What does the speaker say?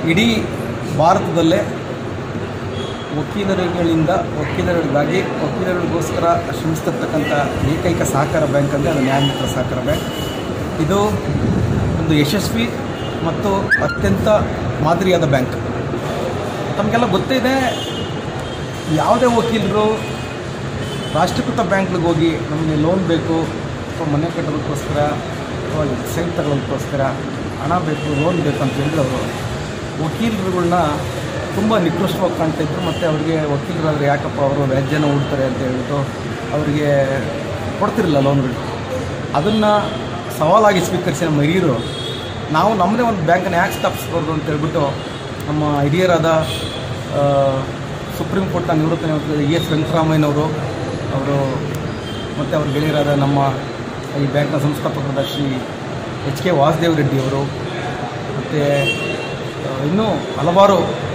ಇಡೀ ಭಾರತದಲ್ಲೇ ವಕೀಲರುಗಳಿಂದ ವಕೀಲರಿಗಾಗಿ ವಕೀಲರಿಗೋಸ್ಕರ ಶ್ರಮಿಸ್ತಿರ್ತಕ್ಕಂಥ ಏಕೈಕ ಸಹಕಾರ ಬ್ಯಾಂಕ್ ಅಂದರೆ ಅದು ನ್ಯಾಯಮಿತ್ರ ಸಹಕಾರ ಬ್ಯಾಂಕ್ ಇದು ಒಂದು ಯಶಸ್ವಿ ಮತ್ತು ಅತ್ಯಂತ ಮಾದರಿಯಾದ ಬ್ಯಾಂಕ್ ತಮಗೆಲ್ಲ ಗೊತ್ತಿದೆ ಯಾವುದೇ ವಕೀಲರು ರಾಷ್ಟ್ರೀಕೃತ ಬ್ಯಾಂಕ್ಗಳಿಗೆ ಹೋಗಿ ನಮಗೆ ಲೋನ್ ಬೇಕು ಅಥವಾ ಮನೆ ಕಟ್ಟೋದಕ್ಕೋಸ್ಕರ ಅಥವಾ ಸೈಟ್ ತಗೊಳ್ಳೋದಕ್ಕೋಸ್ಕರ ಹಣ ಬೇಕು ಲೋನ್ ಬೇಕು ಅಂತ ಹೇಳಿದ್ರೆ ಅವರು ವಕೀಲರುಗಳ್ನ ತುಂಬ ನಿಕೃಷ್ಟವಾಗಿ ಕಾಣ್ತಾ ಇದ್ರು ಮತ್ತು ಅವರಿಗೆ ವಕೀಲರಾದರೆ ಯಾಕಪ್ಪ ಅವರು ವ್ಯಾಜ್ಯನ ಹೂಡ್ತಾರೆ ಅಂತ ಹೇಳ್ಬಿಟ್ಟು ಅವರಿಗೆ ಕೊಡ್ತಿರಲಿಲ್ಲ ಲೋನ್ಗಳು ಅದನ್ನು ಸವಾಲಾಗಿ ಸ್ವೀಕರಿಸಿ ನಮ್ಮ ಹಿರಿಯರು ನಾವು ನಮ್ಮದೇ ಒಂದು ಬ್ಯಾಂಕನ್ನು ಯಾಕೆ ಸ್ಥಾಪಿಸ್ಬಾರ್ದು ಅಂತ ಹೇಳ್ಬಿಟ್ಟು ನಮ್ಮ ಹಿರಿಯರಾದ ಆ, ಸುಪ್ರೀಂ ಕೋರ್ಟ್ನ ನಿವೃತ್ತ ನ್ಯಾಯಮೂರ್ತಿ ಇ ಎಸ್ ವೆಂಕಟರಾಮಯ್ಯನವರು ಅವರು ಮತ್ತು ಅವ್ರ ಗೆಳೆಯರಾದ ನಮ್ಮ ಈ ಬ್ಯಾಂಕ್ನ ಸಂಸ್ಥಾಪಕರಾದ ಶ್ರೀ ಎಚ್ ಕೆ ವಾಸುದೇವ್ ರೆಡ್ಡಿ ಅವರು ಮತ್ತು ಇನ್ನೂ ಹಲವಾರು